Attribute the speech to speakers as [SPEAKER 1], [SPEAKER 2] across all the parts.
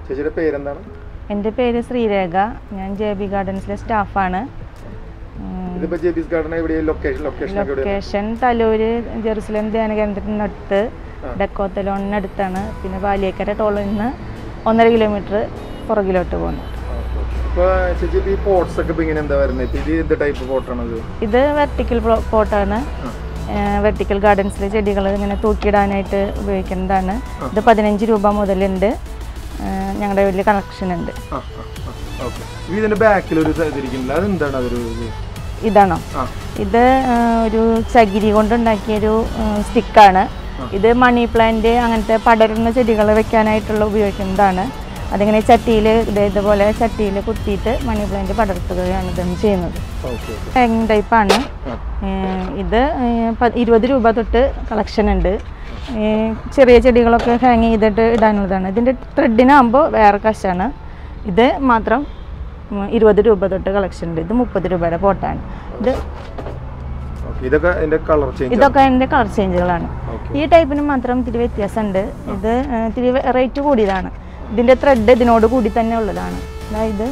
[SPEAKER 1] ചേച്ചിയുടെ പേരെന്താണ്
[SPEAKER 2] എൻ്റെ പേര് ശ്രീരേഖ ഞാൻ ജെ ബി ഗാർഡൻസിലെ സ്റ്റാഫാണ്
[SPEAKER 1] ഇതിപ്പോ ജെബീസ് ഗാർഡൻ എവിടെയാ ലൊക്കേഷൻ ലൊക്കേഷൻ ഒക്കെ എവിടെയാണ്
[SPEAKER 2] ലൊക്കേഷൻ തലൂര് ജെറുസലേം ധ്യാന കേന്ദ്രത്തിനടുത്ത് ഡെക്കോത്തലോണിനടുത്താണ് പിന്നെ വാലിയേക്കര ടോളിൽ നിന്ന് ഒന്നര കിലോമീറ്റർ പുറകിലോട്ട് പോകുന്നു
[SPEAKER 1] ഇപ്പൊ ചേച്ചി ഇപ്പൊ ഈ പോട്ട്സ് ഒക്കെ ഇപ്പൊ ഇങ്ങനെ എന്താ വരുന്നത് ഇപ്പൊ ഇത് എന്ത് ടൈപ്പ് പോട്ടാണത്
[SPEAKER 2] ഇത് വെർട്ടിക്കൽ പോട്ടാണ് വെർട്ടിക്കൽ ഗാർഡൻസിലെ ചെടികൾ ഇങ്ങനെ തൂക്കിയിടാനായിട്ട് ഉപയോഗിക്കുന്നതാണ് ഇത് പതിനഞ്ച് രൂപ മുതലുണ്ട് ഞങ്ങളുടെ വലിയ കളക്ഷൻ ഉണ്ട്
[SPEAKER 1] ആ ഓക്കെ ഇതിന്റെ ബാക്കിൽ ഒരു ഇതിരിക്കുന്നില്ല അതെന്താണ് അതൊരു ഇത്?
[SPEAKER 2] ഇതാണോ
[SPEAKER 1] ആ
[SPEAKER 2] ഇത് ആ, ഒരു ചകിരി കൊണ്ടുണ്ടാക്കിയൊരു സ്റ്റിക്കാണ് ഇത് മണി പ്ലാന്റ് അങ്ങനത്തെ പടരുന്ന ചെടികൾ വെക്കാനായിട്ടുള്ള ഉപയോഗിക്കുന്നതാണ് അതിങ്ങനെ ചട്ടിയിൽ ഇതേപോലെ ചട്ടിയിൽ കുത്തിയിട്ട് മണി പ്ലാന്റ് പടർത്തുകയാണ് ഇതും ചെയ്യുന്നത്
[SPEAKER 1] ഓക്കെ ഓക്കെ
[SPEAKER 2] ഹാങ്ങിങ് ടൈപ്പാണ് ഇത് ഏ, പ- ഇരുപത് രൂപ തൊട്ട് കളക്ഷൻ ഉണ്ട് ഏ, ചെറിയ ചെടികളൊക്കെ ഹാങ് ചെയ്തിട്ട് ഇടാനുള്ളതാണ് ഇതിൻ്റെ ത്രെഡിനാകുമ്പോൾ വേറെ കാശാണ് ഇത് മാത്രം ഉം, ഇരുപത് രൂപ തൊട്ട് കളക്ഷൻ ഉണ്ട് ഇത് മുപ്പത് രൂപയുടെ പോട്ടാണ് ഇത്
[SPEAKER 1] ഓക്കെ ഇതൊക്കെ അതിന്റെ കളർ ചേഞ്ച്
[SPEAKER 2] ഇതൊക്കെ അതിൻ്റെ കളർ ചേഞ്ചുകളാണ്
[SPEAKER 1] ഓക്കെ
[SPEAKER 2] ഈ ടൈപ്പിന് മാത്രം ഇത്തിരി വ്യത്യാസമുണ്ട് ഇത് ഏ, ഇത്തിരി റേറ്റ് കൂടിയതാണ് ഇതിൻ്റെ ത്രെഡ് ഇതിനോട് കൂടി തന്നെ ഉള്ളതാണ് അതായത്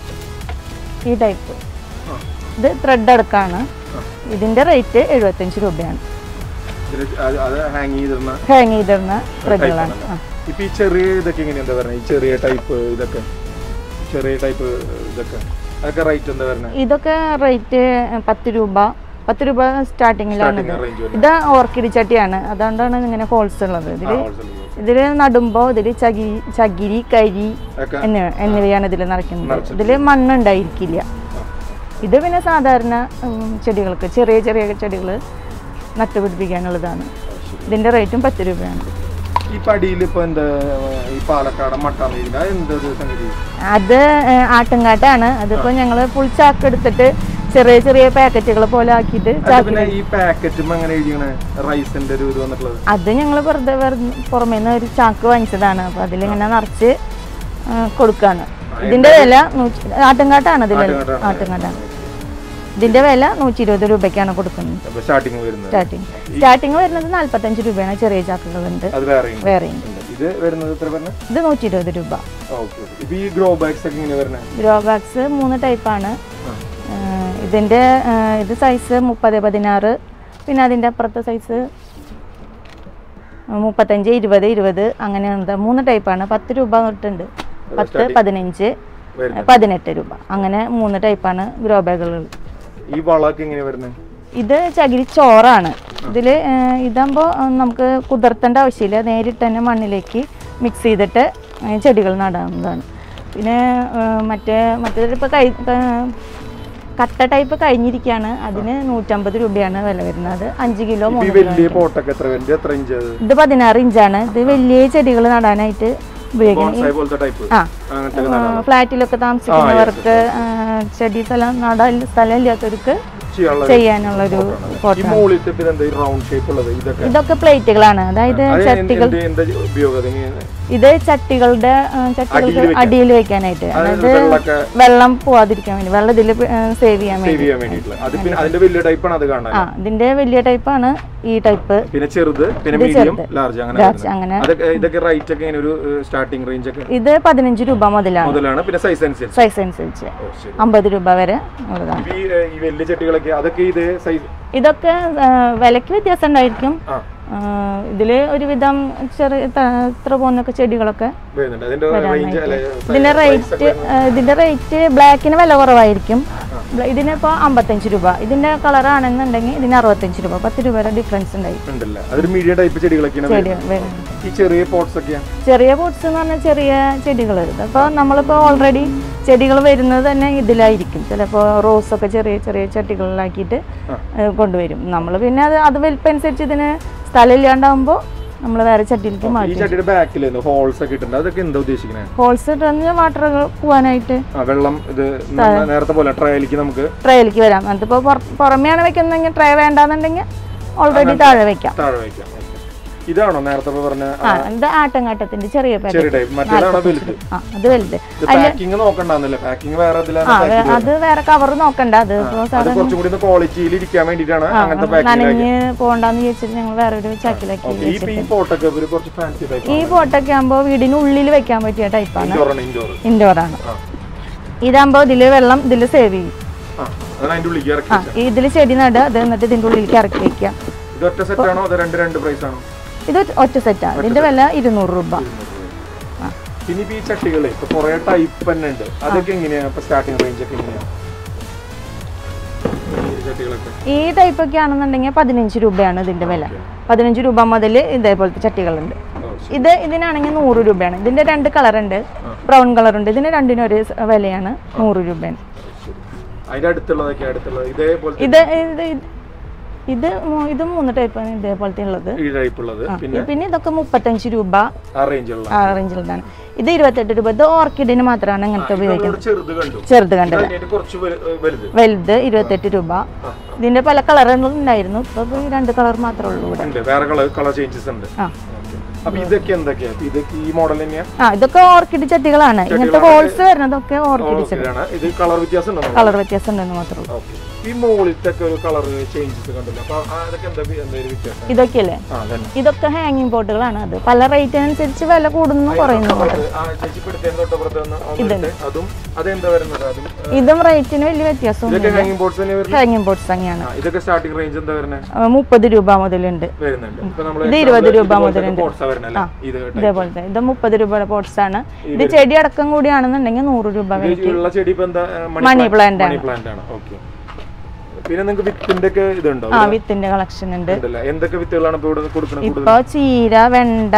[SPEAKER 2] ഈ ടൈപ്പ് ഇത് ത്രെഡ് അടക്കാണ് ഇതിൻ്റെ റേറ്റ് എഴുപത്തഞ്ച് രൂപയാണ്
[SPEAKER 1] ഇതില് അത് അത് ഹാങ് ചെയ്തിരുന്ന
[SPEAKER 2] ഹാങ് ചെയ്തിരുന്ന ത്രെഡുകളാണ് ആ
[SPEAKER 1] ഇപ്പൊ ഈ ചെറിയ ഇതൊക്കെ എങ്ങനെ എന്താ പറയുക ഈ ചെറിയ ടൈപ്പ് ഇതൊക്കെ ചെറിയ ടൈപ്പ് ഇതൊക്കെ അതൊക്കെ റേറ്റ് എന്താ പറയുന്നത്
[SPEAKER 2] ഇതൊക്കെ റേറ്റ് പത്ത് രൂപ പത്ത് രൂപ സ്റ്റാർട്ടിങ്ങിലാണ് ഇത്
[SPEAKER 1] റേഞ്ച്
[SPEAKER 2] ഇത് ഓർക്കിഡ് ചട്ടിയാണ് അതുകൊണ്ടാണ് ഇങ്ങനെ ഹോൾസ് ഉള്ളത് ഇതിൽ ഇതിൽ നടുമ്പോൾ ഇതിൽ ചകിരി ചകിരി കരി
[SPEAKER 1] ഒക്കെ
[SPEAKER 2] എന്നിവ എന്നിവയാണ് ഇതിൽ നിറയ്ക്കുന്നത് ഇതിൽ മണ്ണുണ്ടായിരിക്കില്ല ഇത് പിന്നെ സാധാരണ ഉം, ചെടികൾക്ക് ചെറിയ ചെറിയ ചെടികൾ നട്ടുപിടിപ്പിക്കാനുള്ളതാണ് ഇതിൻ്റെ റേറ്റും പത്ത് രൂപയാണ്
[SPEAKER 1] ഈ പടിയിൽ ഇപ്പൊ എന്താ ഈ പാലക്കാട് മട്ടാമേരിയിൽ അത് എന്താ ഒരു സംഗതി
[SPEAKER 2] അത് ഏഹ്, ആട്ടുംകാട്ടാണ് അതിപ്പോൾ ഞങ്ങൾ ഫുൾ ചാക്ക് എടുത്തിട്ട് ചെറിയ ചെറിയ പാക്കറ്റുകൾ പോലെ ആക്കിയിട്ട്
[SPEAKER 1] അത്
[SPEAKER 2] ചാക്ക്
[SPEAKER 1] പിന്നെ ഈ പാക്കറ്റും അങ്ങനെ എഴുതിയാണ് റൈസിന്റെ ഒരു ഇത് വന്നിട്ടുള്ളത്
[SPEAKER 2] അത് ഞങ്ങൾ വെറുതെ വെറുതെ പുറമേ നിന്ന് ഒരു ചാക്ക് വാങ്ങിച്ചതാണ് അപ്പോൾ അതിലിങ്ങനെ നിറച്ച് ആ, കൊടുക്കാണ് ഇതിൻ്റെ വില നൂറ്റി ആട്ടുംകാട്ടാണ് ഇതിൽ
[SPEAKER 1] ആട്ടുംകാട്ടാണ്.
[SPEAKER 2] ആട്ടുംകാട്ടാണ് ഇതിൻ്റെ വില നൂറ്റി ഇരുപത് രൂപയ്ക്കാണ് കൊടുക്കുന്നത്
[SPEAKER 1] അപ്പൊ സ്റ്റാർട്ടിങ് വരുന്നത്
[SPEAKER 2] സ്റ്റാർട്ടിങ് സ്റ്റാർട്ടിങ് വരുന്നത് നാൽപ്പത്തഞ്ച് രൂപയാണ് ചെറിയ ചാക്കുകളുണ്ട്
[SPEAKER 1] അത് വേറെ
[SPEAKER 2] വേറെയും
[SPEAKER 1] ഇത് വരുന്നത് എത്ര പറഞ്ഞ
[SPEAKER 2] ഇത് നൂറ്റി ഇരുപത് രൂപ
[SPEAKER 1] ഓക്കെ ഇപ്പൊ ഈ ഗ്രോ ബാഗ്സ് ഒക്കെ ഇങ്ങനെ വരുന്നത്
[SPEAKER 2] ഗ്രോ ബാഗ്സ് മൂന്ന് ടൈപ്പാണ് ഇതിൻ്റെ ആ, ഇത് സൈസ് മുപ്പത് പതിനാറ് പിന്നെ അതിൻ്റെ അപ്പുറത്തെ സൈസ് മുപ്പത്തഞ്ച് ഇരുപത് ഇരുപത് അങ്ങനെയാണ് മൂന്ന് ടൈപ്പാണ് പത്ത് രൂപ തൊട്ടുണ്ട് പത്ത് പതിനഞ്ച്
[SPEAKER 1] വരുന്നത്
[SPEAKER 2] പതിനെട്ട് രൂപ അങ്ങനെ മൂന്ന് ടൈപ്പാണ് ഗ്രോ ബാഗുകൾ
[SPEAKER 1] ഈ വളമൊക്കെ ഇങ്ങനെ വരുന്നത്
[SPEAKER 2] ഇത് ചകിരി ചോറാണ് ഇതിൽ ഇതാകുമ്പോൾ നമുക്ക് കുതിർത്തേണ്ട ആവശ്യമില്ല നേരിട്ട് തന്നെ മണ്ണിലേക്ക് മിക്സ് ചെയ്തിട്ട് ഏ, ചെടികൾ നടാവുന്നതാണ് പിന്നെ ഏ, മറ്റേ മറ്റേതിപ്പോൾ കൈ ക- കട്ട ടൈപ്പ് കഴിഞ്ഞിരിക്കുകയാണ് അതിന് നൂറ്റമ്പത് രൂപയാണ് വില വരുന്നത് അഞ്ച് കിലോ
[SPEAKER 1] ഈ
[SPEAKER 2] മൂന്ന്
[SPEAKER 1] വലിയ പോട്ടൊക്കെ എത്ര വരുന്നത് എത്ര ഇഞ്ച് അത്
[SPEAKER 2] ഇത് പതിനാറ് ഇഞ്ചാണ് ഇത് വലിയ ചെടികൾ നടാനായിട്ട് ഉപയോഗിക്കുന്നത്
[SPEAKER 1] ബോൺസായി പോലത്തെ ടൈപ്പ്
[SPEAKER 2] ആ
[SPEAKER 1] അങ്ങനത്തെ
[SPEAKER 2] ആ, ഫ്ലാറ്റിലൊക്കെ താമസിക്കുന്നവർക്ക് ആ, ചെടി സ്ഥലം നടാൻ സ്ഥലമില്ലാത്തവർക്ക്
[SPEAKER 1] ചെയ്യാനുള്ള
[SPEAKER 2] ചെയ്യാനുള്ളൊരു
[SPEAKER 1] ഈ
[SPEAKER 2] പോട്ടാണ്
[SPEAKER 1] മോളിൽ ഇപ്പൊ ഇതെന്താ ഈ റൗണ്ട് ഷേപ്പ് ഉള്ളത് ഇതൊക്കെ
[SPEAKER 2] ഇതൊക്കെ പ്ലേറ്റുകളാണ് അതായത്
[SPEAKER 1] അത്
[SPEAKER 2] ചട്ടികൾ
[SPEAKER 1] എന്ത് എന്താ ഉപയോഗം അതിങ്ങനെ
[SPEAKER 2] ഇത് ചട്ടികളുടെ ആ, ചട്ടികൾക്ക് അടിയിൽ വെക്കാനായിട്ട്
[SPEAKER 1] അതായത്
[SPEAKER 2] അതായത്
[SPEAKER 1] വെള്ളമൊക്കെ
[SPEAKER 2] വെള്ളം പോവാതിരിക്കാൻ വേണ്ടി വെള്ളം ഇതിൽ സേവ് ചെയ്യാൻ
[SPEAKER 1] സേവ്
[SPEAKER 2] വേണ്ടി
[SPEAKER 1] ചെയ്യാൻ വേണ്ടിയിട്ടുള്ള അത് പിന്നെ അതിന്റെ വലിയ ടൈപ്പാണ് അത് കാണാൻ
[SPEAKER 2] ആ ഇതിന്റെ വലിയ ടൈപ്പാണ് ഈ ടൈപ്പ്
[SPEAKER 1] പിന്നെ ചെറുത് പിന്നെ
[SPEAKER 2] ഇത്
[SPEAKER 1] മീഡിയം
[SPEAKER 2] ചെറുത്.
[SPEAKER 1] ലാർജ് അങ്ങനെ
[SPEAKER 2] ലാർജ്
[SPEAKER 1] വരുന്നത്.
[SPEAKER 2] അങ്ങനെ
[SPEAKER 1] അതൊക്കെ ഇതൊക്കെ റേറ്റ് ഒക്കെ ഇങ്ങനെ ഒരു സ്റ്റാർട്ടിംഗ് റേഞ്ച് ഒക്കെ
[SPEAKER 2] ഇത് പതിനഞ്ച് രൂപ മുതലാണ്
[SPEAKER 1] മുതലാണ് പിന്നെ സൈസ് അനുസരിച്ച്
[SPEAKER 2] സൈസ് അനുസരിച്ച്
[SPEAKER 1] ഓ, ശരി.
[SPEAKER 2] അമ്പത് രൂപ വരെ ഉള്ളതാണ്
[SPEAKER 1] ഇപ്പൊ ഈ ഏ, ഈ വലിയ ചെട്ടികളൊക്കെ അതൊക്കെ ഇത് സൈസ്
[SPEAKER 2] ഇതൊക്കെ ആ, വിലയ്ക്ക് വ്യത്യാസം ഉണ്ടായിരിക്കും
[SPEAKER 1] ആ
[SPEAKER 2] ഇതിൽ ഒരുവിധം ചെറിയ ത- ഇത്ര പോകുന്നൊക്കെ ചെടികളൊക്കെ
[SPEAKER 1] വരുന്നുണ്ട് അതിന്റെ റേഞ്ച് അല്ലെ
[SPEAKER 2] ഇതിന്റെ റേറ്റ് ഇതിന്റെ റേറ്റ് ബ്ലാക്കിന് വില കുറവായിരിക്കും ബ്ല- ഇതിനിപ്പോൾ അമ്പത്തഞ്ച് രൂപ ഇതിന്റെ കളറാണെന്നുണ്ടെങ്കിൽ ഇതിന് അറുപത്തഞ്ച് രൂപ പത്ത് രൂപയുടെ ഡിഫറൻസ് ഉണ്ടായി
[SPEAKER 1] ഉണ്ടല്ലേ അതൊരു മീഡിയം ടൈപ്പ് ചെടികളൊക്കെയാണ്
[SPEAKER 2] ചെടി
[SPEAKER 1] വരുന്നത്.
[SPEAKER 2] വരുന്നത്
[SPEAKER 1] ഈ ചെറിയ പോട്ട്സ് ഒക്കെയാണ്
[SPEAKER 2] ചെറിയ പോട്ട്സ് എന്ന് പറഞ്ഞാൽ ചെറിയ ചെടികൾ അപ്പോൾ നമ്മളിപ്പോൾ ഓൾറെഡി ചെടികൾ വരുന്നത് തന്നെ ഇതിലായിരിക്കും ചിലപ്പോൾ റോസൊക്കെ ചെറിയ ചെറിയ ചട്ടികളിലാക്കിയിട്ട് ഏഹ് കൊണ്ടുവരും നമ്മൾ പിന്നെ അത് അത് വലിപ്പനുസരിച്ച് ഇതിന് സ്ഥലം ഇല്ലാണ്ടാവുമ്പോൾ നമ്മൾ വേറെ ചട്ടിയിലേക്ക്
[SPEAKER 1] ഈ
[SPEAKER 2] മാറ്റും
[SPEAKER 1] ചട്ടിയുടെ ബാക്കിൽ ഹോൾസ് ഒക്കെ ഇട്ടുണ്ട് അതൊക്കെ എന്താ ഉദ്ദേശിക്കുന്നത്
[SPEAKER 2] ഹോൾസ് ഇട്ടുന്ന വാട്ടർ പോകാനായിട്ട്
[SPEAKER 1] ആ വെള്ളം ഇത് നമ്മ നേരത്തെ പോലെ ട്രയലിക്ക് നമുക്ക്
[SPEAKER 2] ട്രയലിലേക്ക് വരാം അതിപ്പോൾ പുറമെയാണ് വെക്കുന്നതെങ്കിൽ ട്രേ വേണ്ടാന്നുണ്ടെങ്കിൽ ഓൾറെഡി താഴെ വെക്കാം
[SPEAKER 1] താഴെ വയ്ക്കാം ഇതാണോ നേരത്തെ ഇപ്പൊ പറഞ്ഞ
[SPEAKER 2] ആ ഇത് ആട്ടങ്കാട്ടത്തിന്റെ ചെറിയ പാക്കറ്റ്
[SPEAKER 1] ചെറിയ ടൈപ്പ് മറ്റേതാണോ വലുത്
[SPEAKER 2] ആ അത് വലുത്
[SPEAKER 1] ഇത് പാക്കിംഗ് നോക്കണ്ടെന്നല്ലേ പാക്കിംഗ് വേറെ ഇതിലാണ്
[SPEAKER 2] ആ വേ- അത് വേറെ കവർ നോക്കണ്ട അത് ഇപ്പോ
[SPEAKER 1] അത് കുറച്ചും കൂടി ക്വാളിറ്റിയിൽ ഇരിക്കാൻ വേണ്ടിയിട്ടാണ് അങ്ങനത്തെ പാക്കിംഗ്
[SPEAKER 2] നനഞ്ഞ് പോണ്ടെന്ന് വിചാരിച്ചിട്ട് ഞങ്ങൾ വേറെ ഒരു ചാക്കിലാക്കി
[SPEAKER 1] ഈ ഈ പോട്ടൊക്കെ ഒരു കുറച്ച് ഫാൻസി ടൈപ്പ്
[SPEAKER 2] ഈ പോട്ടൊക്കെ ആകുമ്പോൾ വീടിനുള്ളിൽ വെക്കാൻ പറ്റിയ ടൈപ്പാണ്
[SPEAKER 1] ഇൻഡോർ ആണ് ഇൻഡോർ
[SPEAKER 2] ഇൻഡോർ ആണ്
[SPEAKER 1] ആ
[SPEAKER 2] ഇതാകുമ്പോൾ ഇതിൽ വെള്ളം ഇതിൽ സേവ് ചെയ്യും
[SPEAKER 1] ആ അതാണ് അതിന്റെ ഉള്ളിലേക്ക് ഇറക്കി
[SPEAKER 2] ആ ഇതിൽ ചെടി നടുക അത് എന്നിട്ട് ഇതിൻ്റെ ഉള്ളിലേക്ക് ഇറക്കി വെക്കുക
[SPEAKER 1] ഇത് ഒറ്റ സെറ്റ് ആണോ അത് രണ്ട് രണ്ട് പ്രൈസ് ആണോ
[SPEAKER 2] ഇത് ഒറ്റ- ഒറ്റ സെറ്റാണ് ഇതിന്റെ വില ഇരുന്നൂറ് രൂപ
[SPEAKER 1] പിന്നെ ഇപ്പൊ ഈ ചട്ടികളെ ഇപ്പൊ കുറെ ടൈപ്പ് തന്നെ ഉണ്ട് അതൊക്കെ എങ്ങനെയാ ഇപ്പൊ സ്റ്റാർട്ടിംഗ് റേഞ്ച് ഒക്കെ എങ്ങനെയാ ഈ ചട്ടികളൊക്കെ
[SPEAKER 2] ഈ ടൈപ്പ് ഒക്കെ ആണെന്നുണ്ടെങ്കിൽ പതിനഞ്ച് രൂപയാണ് ഇതിന്റെ വില പതിനഞ്ച് രൂപ മുതൽ ഇതേപോലത്തെ ചട്ടികളുണ്ട്
[SPEAKER 1] ഓ,
[SPEAKER 2] ഇത് ഇതിനാണെങ്കിൽ നൂറ് രൂപയാണ് ഇതിന്റെ രണ്ട് കളർ ഉണ്ട് ബ്രൗൺ കളർ ഉണ്ട് ഇതിന് രണ്ടിനും ഒരു സ- വിലയാണ് നൂറ് രൂപയാണ്
[SPEAKER 1] ശരി. അതിന്റെ അടുത്തുള്ളതൊക്കെ അടുത്തുള്ളത് ഇതേപോലത്തെ
[SPEAKER 2] ഇത് ഇത് ഇത് ഇത് മൂ- ഇത് മൂന്ന് ടൈപ്പാണ് ഇതേപോലത്തെ ഉള്ളത്
[SPEAKER 1] ഈ ടൈപ്പ് ഉള്ളത് പിന്നെ
[SPEAKER 2] പിന്നെ ഇതൊക്കെ മുപ്പത്തഞ്ച് രൂപ
[SPEAKER 1] ആ റേഞ്ചുള്ള
[SPEAKER 2] ആ റേഞ്ചിലുള്ളതാണ് ഇത് ഇരുപത്തെട്ട് രൂപ ഇത് ഓർക്കിഡിന് മാത്രമാണ് ഇങ്ങനത്തെ ഉപയോഗിക്കുന്നത്
[SPEAKER 1] ചെറുത് കണ്ടു
[SPEAKER 2] ചെറുത് കണ്ടത്
[SPEAKER 1] അതിന്റെ കുറച്ച് വലു- വലുത്
[SPEAKER 2] വലുത് ഇരുപത്തെട്ട് രൂപ ഇതിന്റെ പല കളറുകളും ഉണ്ടായിരുന്നു ഇപ്പൊ ഈ രണ്ട് കളർ മാത്രമേ ഉള്ളൂ ഇവിടെ
[SPEAKER 1] ഉണ്ട് വേറെ കളർ കളർ ചേഞ്ചസ് ഉണ്ട്
[SPEAKER 2] ആ
[SPEAKER 1] അപ്പൊ ഇതൊക്കെ എന്തൊക്കെയാ ഇപ്പൊ ഇതൊക്കെ ഈ മോഡൽ തന്നെയാ
[SPEAKER 2] ആ ഇതൊക്കെ ഓർക്കിഡ് ചട്ടികളാണ് ഇങ്ങനത്തെ ഹോൾസ് വരുന്നതൊക്കെ ഓർക്കിഡ് ചട്ടി
[SPEAKER 1] ഇതാണ് ഇത് കളർ വ്യത്യാസം ഉണ്ടോ
[SPEAKER 2] കളർ വ്യത്യാസം ഉണ്ടെന്ന് മാത്രമേ ഉള്ളൂ
[SPEAKER 1] ഓക്കെ ഈ മുകളിലത്തെ ഒക്കെ ഒരു കളർ ചേഞ്ചസ് കണ്ടല്ലോ അപ്പൊ ആ അതൊക്കെ എന്താ എന്തെങ്കിലും വ്യത്യാസം
[SPEAKER 2] ഇതൊക്കെയല്ലേ
[SPEAKER 1] ആ അതന്നെ
[SPEAKER 2] ഇതൊക്കെ ഹാങ്ങിങ് പോട്ടുകളാണ് അത് പല റേറ്റിനനുസരിച്ച് വില കൂടുന്നു കുറയുന്നു
[SPEAKER 1] അത് ആ ചേച്ചി പിടുത്തേം തൊട്ടപ്പുറത്ത് നിന്ന് ഒന്നിട്ട് അതും അതെന്താ വരുന്നത് അതും ആ,
[SPEAKER 2] ഇതും റേറ്റിന് വലിയ വ്യത്യാസമൊന്നും
[SPEAKER 1] ഇതൊക്കെ ഹാങ്ങിങ് ബോർഡ്സ് തന്നെ വരുന്നത്
[SPEAKER 2] ഹാങ്ങിങ് ബോട്ട്സ് തന്നെയാണ്
[SPEAKER 1] ആ, ഇതൊക്കെ സ്റ്റാർട്ടിംഗ് റേഞ്ച് എന്താ വരുന്നത്
[SPEAKER 2] ആ, മുപ്പത് രൂപ മുതലുണ്ട്
[SPEAKER 1] വരുന്നുണ്ട് ഇപ്പൊ നമ്മള്
[SPEAKER 2] ഇത് ഇരുപത് രൂപ മുതലുണ്ട്
[SPEAKER 1] ബോർഡ്സാ വരുന്നല്ലേ ഇത് കേട്ടോ.
[SPEAKER 2] ഇതേപോലത്തെ ഇത് മുപ്പത് രൂപയുടെ പോട്ട്സ് ആണ് ഇത് ചെടി അടക്കം കൂടിയാണെന്നുണ്ടെങ്കിൽ നൂറ് രൂപ വില
[SPEAKER 1] ഇത് ഉള്ള ചെടി ഇപ്പൊ എന്താ
[SPEAKER 2] മണി പ്ലാന്റ്
[SPEAKER 1] മണി പ്ലാന്റ് ആണ് ഓക്കെ പിന്നെ നിങ്ങൾക്ക് വിത്തിന്റെ ഒക്കെ ഇതുണ്ടോ
[SPEAKER 2] ആ വിത്തിന്റെ കളക്ഷൻ ഉണ്ട്
[SPEAKER 1] ഉണ്ടല്ലേ എന്തൊക്കെ വിത്തുകളാണ് ഇപ്പൊ ഇവിടെ കൊടുക്കുന്നത് കൂടുതൽ
[SPEAKER 2] ഇപ്പൊ ചീര വെണ്ട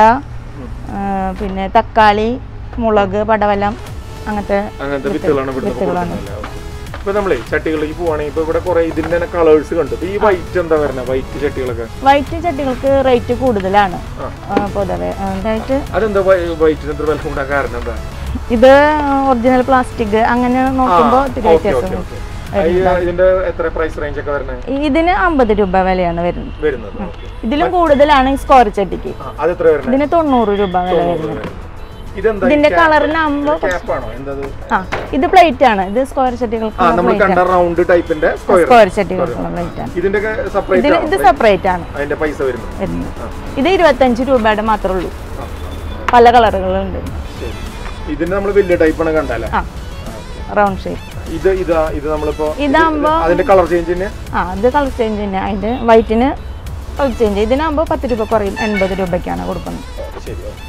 [SPEAKER 2] ആ, പിന്നെ തക്കാളി മുളക് പടവലം അങ്ങനത്തെ
[SPEAKER 1] അങ്ങനത്തെ വിത്തുകളാണ് ഇവിടുന്ന് കൊടുക്കുന്നത് ഇപ്പൊ നമ്മളെ ചട്ടികളിലേക്ക് പോവാണെങ്കിൽ ഇപ്പൊ ഇവിടെ കുറെ ഇതിന്റെ തന്നെ കളേഴ്സ് കണ്ടു ഇപ്പൊ ഈ വൈറ്റ് എന്താ വരുന്നത് വൈറ്റ് ചട്ടികളൊക്കെ
[SPEAKER 2] വൈറ്റ് ചട്ടികൾക്ക് റേറ്റ് കൂടുതലാണ്
[SPEAKER 1] ആ.
[SPEAKER 2] ആ, പൊതുവെ അതായിട്ട്
[SPEAKER 1] അതെന്താ വൈറ്റിന് എത്ര വില കൂടാൻ കാരണം എന്താ
[SPEAKER 2] ഇത് ഒറിജിനൽ പ്ലാസ്റ്റിക് അങ്ങനെ നോക്കുമ്പോൾ ഇത്തിരി
[SPEAKER 1] ഓക്കെ
[SPEAKER 2] വ്യത്യാസം
[SPEAKER 1] ഓക്കെ ഓക്കെ ഇതിന്റെ എത്ര പ്രൈസ് റേഞ്ച് ഒക്കെ വരുന്നത്
[SPEAKER 2] ഇതിന് അമ്പത് രൂപ വിലയാണ് വരുന്നത്
[SPEAKER 1] വരുന്നത് ഓക്കെ
[SPEAKER 2] ഇതിലും കൂടുതലാണ് ഈ സ്കോർ ചട്ടിക്ക്
[SPEAKER 1] അത് എത്ര വരുന്നത്
[SPEAKER 2] ഇതിന് തൊണ്ണൂറ് രൂപ വില വരുന്നത്
[SPEAKER 1] ഇതെന്താ
[SPEAKER 2] ഇതിന്റെ കളറിനാകുമ്പോൾ
[SPEAKER 1] ക്യാപ്പാണോ എന്താ ഇത്?
[SPEAKER 2] ആ ഇത് പ്ലേറ്റ് ആണ് ഇത് സ്ക്വയർ ചട്ടികൾക്ക്
[SPEAKER 1] ആ നമ്മൾ കണ്ട റൗണ്ട് ടൈപ്പിന്റെ സ്ക്വയർ
[SPEAKER 2] സ്ക്വയർ ചട്ടികൾക്കുള്ള പ്ലേറ്റ് ആണ്
[SPEAKER 1] ഇതിന്റെ സെപ്പറേറ്റ്
[SPEAKER 2] ഇതിന് ഇത് സെപ്പറേറ്റ് ആണ്
[SPEAKER 1] അതിന്റെ പൈസ വരുന്നത്
[SPEAKER 2] വരുന്നത് ഇത് ഇരുപത്തഞ്ച് രൂപയുടെ മാത്രമേ ഉള്ളൂ പല കളറുകളുണ്ട്
[SPEAKER 1] ശരി ഇതിന്റെ നമ്മൾ വലിയ ടൈപ്പാണ് കണ്ടല്ലേ
[SPEAKER 2] ആ റൗണ്ട് ഷേപ്പ്
[SPEAKER 1] ഇത് ഇതാ ഇത് നമ്മളിപ്പോ
[SPEAKER 2] ഇതാകുമ്പോൾ
[SPEAKER 1] അതിന്റെ കളർ ചേഞ്ച് തന്നെ
[SPEAKER 2] ആ ഇത് കളർ ചേഞ്ച് തന്നെ അതിന്റെ വൈറ്റിന് കളർ ചേഞ്ച് ഇതിനാകുമ്പോൾ പത്ത് രൂപ കുറയും എൺപത് രൂപയ്ക്കാണ് കൊടുക്കുന്നത്
[SPEAKER 1] ശരി ഓക്കെ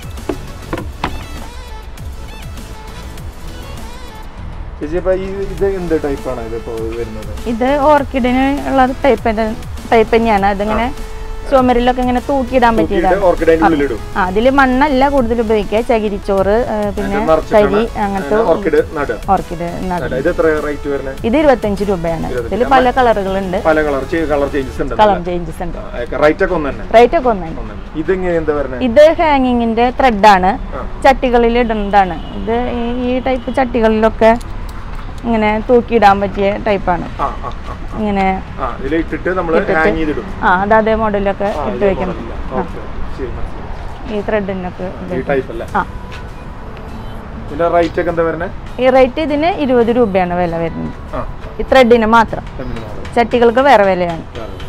[SPEAKER 1] ചേച്ചി അപ്പൊ ഈ ഇത് എന്ത് ടൈപ്പാണ് ഇതിപ്പോ വരുന്നത്
[SPEAKER 2] ഇത് ഓർക്കിഡിന് ഉള്ള ടൈപ്പ് ടൈപ്പ് തന്നെയാണ് അതിങ്ങനെ ചുമരിലൊക്കെ ഇങ്ങനെ തൂക്കിയിടാൻ പറ്റിയതാണ്
[SPEAKER 1] ഓർക്കിഡ് അതിന്റെ ഉള്ളിലിടും
[SPEAKER 2] ആ അതിൽ മണ്ണല്ല കൂടുതൽ ഉപയോഗിക്കുക ചകിരിച്ചോറ് ആ, പിന്നെ തരി അങ്ങനത്തെ
[SPEAKER 1] ഓർക്കിഡ് നടുക
[SPEAKER 2] ഓർക്കിഡ് നടും.
[SPEAKER 1] നടുക. ഇത് എത്ര റേറ്റ് വരുന്നത്
[SPEAKER 2] ഇത് ഇരുപത്തഞ്ച് രൂപയാണ് ഇതിൽ പല കളറുകളുണ്ട്
[SPEAKER 1] പല കളർ കളർ ചേഞ്ചസ് ഉണ്ട്
[SPEAKER 2] കളർ ചേഞ്ചസ് ഉണ്ട്
[SPEAKER 1] റേറ്റ് ഒക്കെ ഒന്ന് തന്നെ
[SPEAKER 2] റേറ്റ് ഒക്കെ ഒന്നാണ്
[SPEAKER 1] ഒന്ന് തന്നെ. ഇതെങ്ങനെ എന്താ വരുന്നത്
[SPEAKER 2] ഇത് ഹാങ്ങിങ്ങിന്റെ ത്രെഡാണ്
[SPEAKER 1] ആ.
[SPEAKER 2] ചട്ടികളിൽ ഇടുന്നതാണ് ഇത് ഈ- ഈ ടൈപ്പ് ചട്ടികളിലൊക്കെ ഇങ്ങനെ തൂക്കിയിടാൻ പറ്റിയ ടൈപ്പാണ്
[SPEAKER 1] ആ ആ ആ
[SPEAKER 2] ഇങ്ങനെ
[SPEAKER 1] ആ ഇതിൽ ഇട്ടിട്ട് നമ്മൾ ഹാങ് ചെയ്തിടും
[SPEAKER 2] ആ അത് അതേ മോഡലൊക്കെ
[SPEAKER 1] ആ,
[SPEAKER 2] ഇട്ട്
[SPEAKER 1] ഇതേ
[SPEAKER 2] വെക്കണം
[SPEAKER 1] model ല്ല. ഓക്കേ. ശരി മനസ്സിലായി.
[SPEAKER 2] ഈ ത്രെഡിനൊക്കെ
[SPEAKER 1] ഈ ടൈപ്പ് അല്ലേ
[SPEAKER 2] ആ
[SPEAKER 1] ഇതിന്റെ റേറ്റ് ഒക്കെ എന്താ വരുന്നത്
[SPEAKER 2] ഈ റേറ്റ് ഇതിന് ഇരുപത് രൂപയാണ് വില വരുന്നത്
[SPEAKER 1] ആ
[SPEAKER 2] ഈ ത്രെഡിന് മാത്രം
[SPEAKER 1] തെങ്ങിന് model.
[SPEAKER 2] ചട്ടികൾക്ക് വേറെ വിലയാണ്
[SPEAKER 1] വേറെ ഒരു-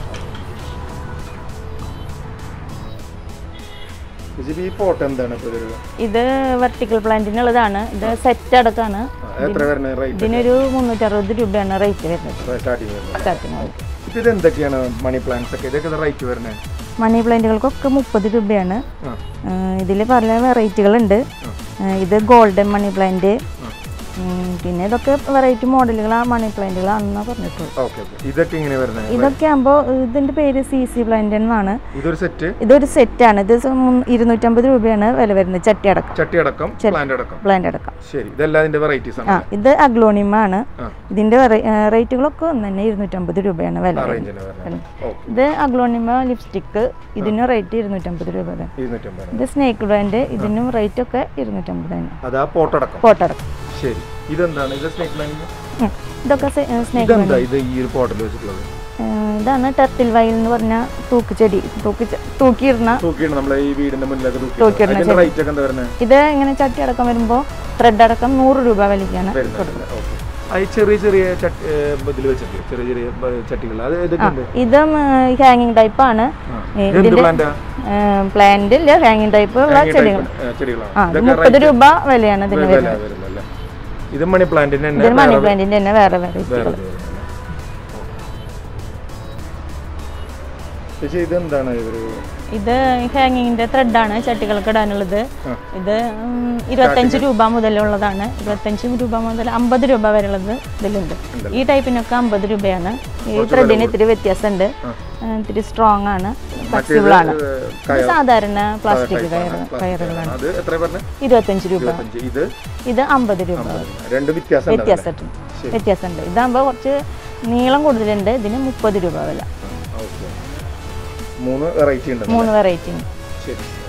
[SPEAKER 1] ചേച്ചി, ഈ പോട്ട് എന്താണ് ഇപ്പൊ ഇതൊരു
[SPEAKER 2] ഇത് വെർട്ടിക്കൽ പ്ലാന്റിനുള്ളതാണ് ഇത് സെറ്റ് അടക്കമാണ്
[SPEAKER 1] ആ, എത്ര വരുന്നത് റേറ്റ്
[SPEAKER 2] ഇതിനൊരു മുന്നൂറ്ററുപത് രൂപയാണ് റേറ്റ് വരുന്നത്
[SPEAKER 1] സ്റ്റാർട്ടിങ് വരുന്നത്
[SPEAKER 2] സ്റ്റാർട്ടിങ്
[SPEAKER 1] ഇപ്പൊ ഇത് എന്തൊക്കെയാണ് മണി പ്ലാന്റ്സ് ഒക്കെ ഇതൊക്കെ റേറ്റ് വരുന്നത്
[SPEAKER 2] മണി പ്ലാന്റുകൾക്കൊക്കെ മുപ്പത് രൂപയാണ്
[SPEAKER 1] ആ
[SPEAKER 2] ഇതിൽ പല വെറൈറ്റികളുണ്ട് ഇത് ഗോൾഡൻ മണി പ്ലാന്റ് പിന്നെ ഇതൊക്കെ വെറൈറ്റി മോഡലുകളാണ് മണി പ്ലാന്റുകളാണെന്നാ പറഞ്ഞിട്ടുള്ളൂ
[SPEAKER 1] ഓക്കെ ഓക്കെ ഇതൊക്കെ ഇങ്ങനെ വരുന്നത്
[SPEAKER 2] ഇതൊക്കെ ആകുമ്പോൾ ഇതിന്റെ പേര് സി സി പ്ലാന്റ് എന്നാണ്
[SPEAKER 1] ഇതൊരു സെറ്റ്
[SPEAKER 2] ഇതൊരു സെറ്റാണ് ഇത് സ- മുൻ- ഇരുന്നൂറ്റമ്പത് രൂപയാണ് വില വരുന്നത് ചട്ടി അടക്കം
[SPEAKER 1] ചട്ടി അടക്കം പ്ലാന്റ് അടക്കം
[SPEAKER 2] പ്ലാന്റ് അടക്കം
[SPEAKER 1] ശരി ഇതെല്ലാം ഇതിന്റെ വെറൈറ്റീസ്
[SPEAKER 2] ആ
[SPEAKER 1] ആണ്
[SPEAKER 2] ഇത് അഗ്ലോണിമ ആണ്
[SPEAKER 1] ആ.
[SPEAKER 2] ഇതിന്റെ റേറ്റുകളൊക്കെ ഒന്ന് തന്നെ ഇരുന്നൂറ്റമ്പത് രൂപയാണ് വില വരുന്നത്
[SPEAKER 1] റേഞ്ചിന് വരുന്നത് ഓക്കെ
[SPEAKER 2] ഇത് അഗ്ലോണിമ ലിപ്സ്റ്റിക്ക് ഇതിന് റേറ്റ് ഇരുന്നൂറ്റമ്പത് രൂപ തന്നെ
[SPEAKER 1] ഇരുന്നൂറ്റമ്പത്
[SPEAKER 2] ഇത് സ്നേക്ക് ബ്രാൻഡ് ഇതിനും റേറ്റ് ഒക്കെ ഇരുന്നൂറ്റമ്പത് തന്നെ
[SPEAKER 1] അതാ പോട്ടടക്കം
[SPEAKER 2] പോട്ടടക്കം
[SPEAKER 1] ശരി ഇതെന്താണ് ഇത് സ്നേക്ക് പ്ലാന്റ്
[SPEAKER 2] ഉം. ഇതൊക്കെ സ്നേക്ക്
[SPEAKER 1] ഇതെന്താ ഇത് ഈ ഒരു പോട്ടിൽ വെച്ചിട്ടുള്ളത്
[SPEAKER 2] ഏഹ് ഇതാണ് ടെർട്ടിൽ വയൽ എന്ന് പറഞ്ഞ തൂക്കുചെടി തൂക്കി തൂക്കിയിടുന്ന
[SPEAKER 1] തൂക്കിയാണ് നമ്മളെ ഈ വീടിന്റെ മുന്നിലൊക്കെ തൂക്കി
[SPEAKER 2] തൂക്കിയിടുന്ന
[SPEAKER 1] അതിന്റെ റേറ്റ് ഒക്കെ എന്താ വരുന്നത്
[SPEAKER 2] ഇത് ഇങ്ങനെ ചട്ടി അടക്കം വരുമ്പോൾ ത്രെഡ് അടക്കം നൂറ് രൂപ വിലയ്ക്കാണ്
[SPEAKER 1] വരുന്നത് ഓക്കെ ആ ഈ ചെറിയ ചെറിയ ചട്ടി ഇതിൽ വെച്ചിട്ട് ചെറിയ ചെറിയ ബ- ചട്ടികൾ അത് ഇതൊക്കെ ഉണ്ട്
[SPEAKER 2] ഇതും ഹാങ്ങിങ് ടൈപ്പാണ്
[SPEAKER 1] ആ. ഇത് എന്ത് പ്ലാന്റാ
[SPEAKER 2] പ്ലാന്റ് ഇല്ല ഹാങ്ങിങ് ടൈപ്പ് ഉള്ള ചെടികൾ
[SPEAKER 1] ചെടികളാണ്
[SPEAKER 2] ആ ഇത് മുപ്പത് രൂപ വിലയാണ് ഇതിന്
[SPEAKER 1] വില
[SPEAKER 2] വരുന്നത്
[SPEAKER 1] വരുന്നല്ലേ ഇത് മണി പ്ലാന്റിന് തന്നെ
[SPEAKER 2] ഇതിന് മണി പ്ലാന്റിന്റെ തന്നെ വേറെ വേറെ
[SPEAKER 1] വേറെ ഇത് വരുന്നല്ലേ? ചേച്ചി ഇത് എന്താണ് ഇവര്
[SPEAKER 2] ഇത് ഹാങ്ങിങ്ങിന്റെ ത്രെഡാണ് ചട്ടികൾക്ക് ഇടാനുള്ളത്
[SPEAKER 1] ആ.
[SPEAKER 2] ഇത് ഉം, ഇരുപത്തഞ്ച് രൂപ മുതലുള്ളതാണ് ഇരുപത്തഞ്ച് രൂപ മുതൽ അമ്പത് രൂപ വരെയുള്ളത് ഇതിലുണ്ട് ഈ ടൈപ്പിനൊക്കെ അമ്പത് രൂപയാണ് ഈ ത്രെഡിന് ഇത്തിരി വ്യത്യാസമുണ്ട് ആ, ഇത്തിരി സ്ട്രോങ് ആണ് ഫ്ലെക്സിബിൾ ആണ്
[SPEAKER 1] ഇത്
[SPEAKER 2] ഇത് സാധാരണ പ്ലാസ്റ്റിക് കയർ കയറുകളാണ്
[SPEAKER 1] അത് എത്ര പറഞ്ഞ
[SPEAKER 2] ഇരുപത്തഞ്ച് രൂപ
[SPEAKER 1] ഇരുപത്തഞ്ച് ഇത്
[SPEAKER 2] ഇത് അമ്പത് രൂപ
[SPEAKER 1] രണ്ട് വ്യത്യാസം ഉണ്ടാവും അല്ലേ?
[SPEAKER 2] വ്യത്യാസമുണ്ട് വ്യത്യാസമുണ്ട് ഇതാകുമ്പോൾ കുറച്ച് നീളം കൂടുതലുണ്ട് ഇതിന് മുപ്പത് രൂപ വില
[SPEAKER 1] ഓക്കെ മൂന്ന് വെറൈറ്റി ഉണ്ട്
[SPEAKER 2] മൂന്ന് വെറൈറ്റി
[SPEAKER 1] ശരി